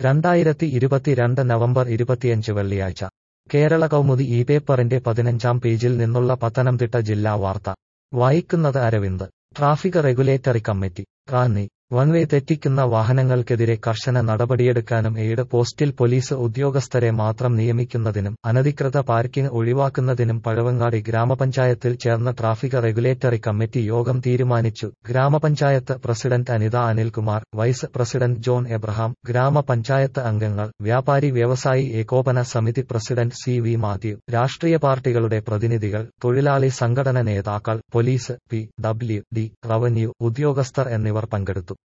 രണ്ടായിരത്തി ഇരുപത്തിരണ്ട് നവംബർ ഇരുപത്തിയഞ്ച് വെള്ളിയാഴ്ച കേരള കൗമുദി ഈ പേപ്പറിന്റെ പതിനഞ്ചാം പേജിൽ നിന്നുള്ള പത്തനംതിട്ട ജില്ലാ വാർത്ത വായിക്കുന്നത് Aravind traffic regulatory committee Ranni one way തെറ്റിക്കുന്ന വാഹനങ്ങൾക്കെതിരെ കർശന നടപടിയെടുക്കാനും എയ്ഡ് പോസ്റ്റിൽ പോലീസ് ഉദ്യോഗസ്ഥരെ മാത്രം നിയമിക്കുന്നതിനും അനധികൃത പാർക്കിംഗ് ഒഴിവാക്കുന്നതിനും പഴവങ്ങാടി ഗ്രാമപഞ്ചായത്തിൽ ചേർന്ന ട്രാഫിക് റെഗുലേറ്ററി കമ്മിറ്റി യോഗം തീരുമാനിച്ചു ഗ്രാമപഞ്ചായത്ത് president Anitha Anilkumar vice president John Abraham ഗ്രാമപഞ്ചായത്ത് അംഗങ്ങൾ വ്യാപാരി വ്യവസായി ഏകോപന സമിതി പ്രസിഡന്റ് സി വി മാത്യു രാഷ്ട്രീയ പാർട്ടികളുടെ പ്രതിനിധികൾ തൊഴിലാളി സംഘടന നേതാക്കൾ police P W D revenue ഉദ്യോഗസ്ഥർ എന്നിവർ പങ്കെടുത്തു